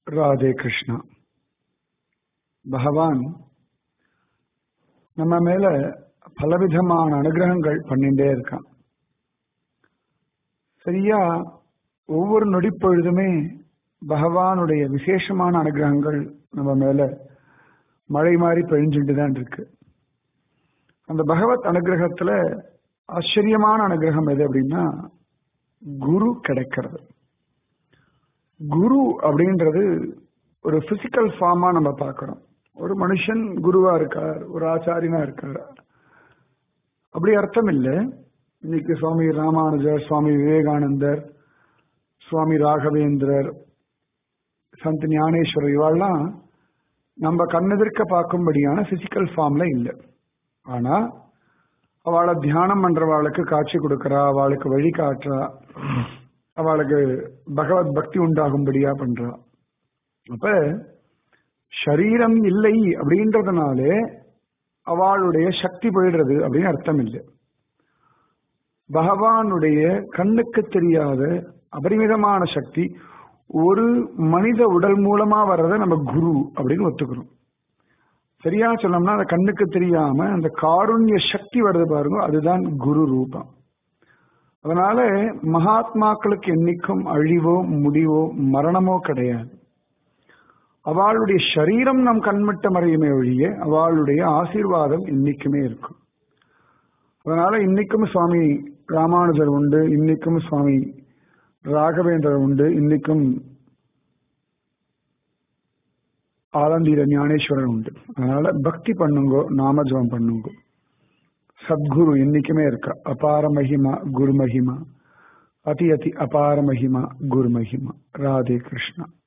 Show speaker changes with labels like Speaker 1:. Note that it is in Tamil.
Speaker 1: ராதே கிருஷ்ணா பகவான் நம்ம மேல பலவிதமான அனுகிரகங்கள் பண்ணிட்டே இருக்கான் சரியா ஒவ்வொரு நொடிப்பொழுதுமே பகவானுடைய விசேஷமான அனுகிரகங்கள் நம்ம மேல மழை மாதிரி பெழிஞ்சுட்டு தான் இருக்கு அந்த பகவத் அனுகிரகத்துல ஆச்சரியமான அனுகிரகம் எது அப்படின்னா குரு கிடைக்கிறது குரு அப்படின்றது ஒரு பிசிக்கல் ஃபார்மா நம்ம பார்க்கிறோம் ஒரு மனுஷன் குருவா இருக்கார் ஒரு ஆச்சாரியனா இருக்கார் அப்படி அர்த்தம் இல்லை இன்னைக்கு சுவாமி ராமானுஜர் சுவாமி விவேகானந்தர் சுவாமி ராகவேந்திரர் சந்த் ஞானேஸ்வரர் இவாள்லாம் நம்ம கண்ணெதிர்க்க பார்க்கும்படியான பிசிக்கல் ஃபார்ம்ல இல்லை ஆனா அவளை தியானம் பண்றவாளுக்கு காட்சி கொடுக்கறா அவளுக்கு வழி காட்டுறா அவளுக்கு பகவத் பக்தி உண்டாகும்படியா பண்றா அப்ப சரீரம் இல்லை அப்படின்றதுனாலே அவளுடைய சக்தி போயிடுறது அப்படின்னு அர்த்தம் இல்லை பகவானுடைய கண்ணுக்கு தெரியாத அபரிமிதமான சக்தி ஒரு மனித உடல் மூலமா வர்றத நம்ம குரு அப்படின்னு ஒத்துக்கிறோம் சரியா சொன்னோம்னா அந்த கண்ணுக்கு தெரியாம அந்த காருண்ய சக்தி வருது பாருங்க அதுதான் குரு ரூபம் அதனால மகாத்மாக்களுக்கு என்னைக்கும் அழிவோ முடிவோ மரணமோ கிடையாது அவளுடைய சரீரம் நம் கண்மட்ட மறையுமே ஒழிய அவளுடைய ஆசீர்வாதம் இன்னைக்குமே இருக்கும் அதனால இன்னைக்கும் சுவாமி ராமானுஜர் உண்டு இன்னைக்கும் சுவாமி ராகவேந்தர் உண்டு இன்னைக்கும் ஆலந்தீர ஞானேஸ்வரன் உண்டு அதனால பக்தி பண்ணுங்கோ நாமஜபம் பண்ணுங்கோ சத்குரு என்னைக்குமே இருக்கா அபார மகிமா குரு மகிமா அதி அதி அபார மகிமா குரு மகிமா ராதே கிருஷ்ணா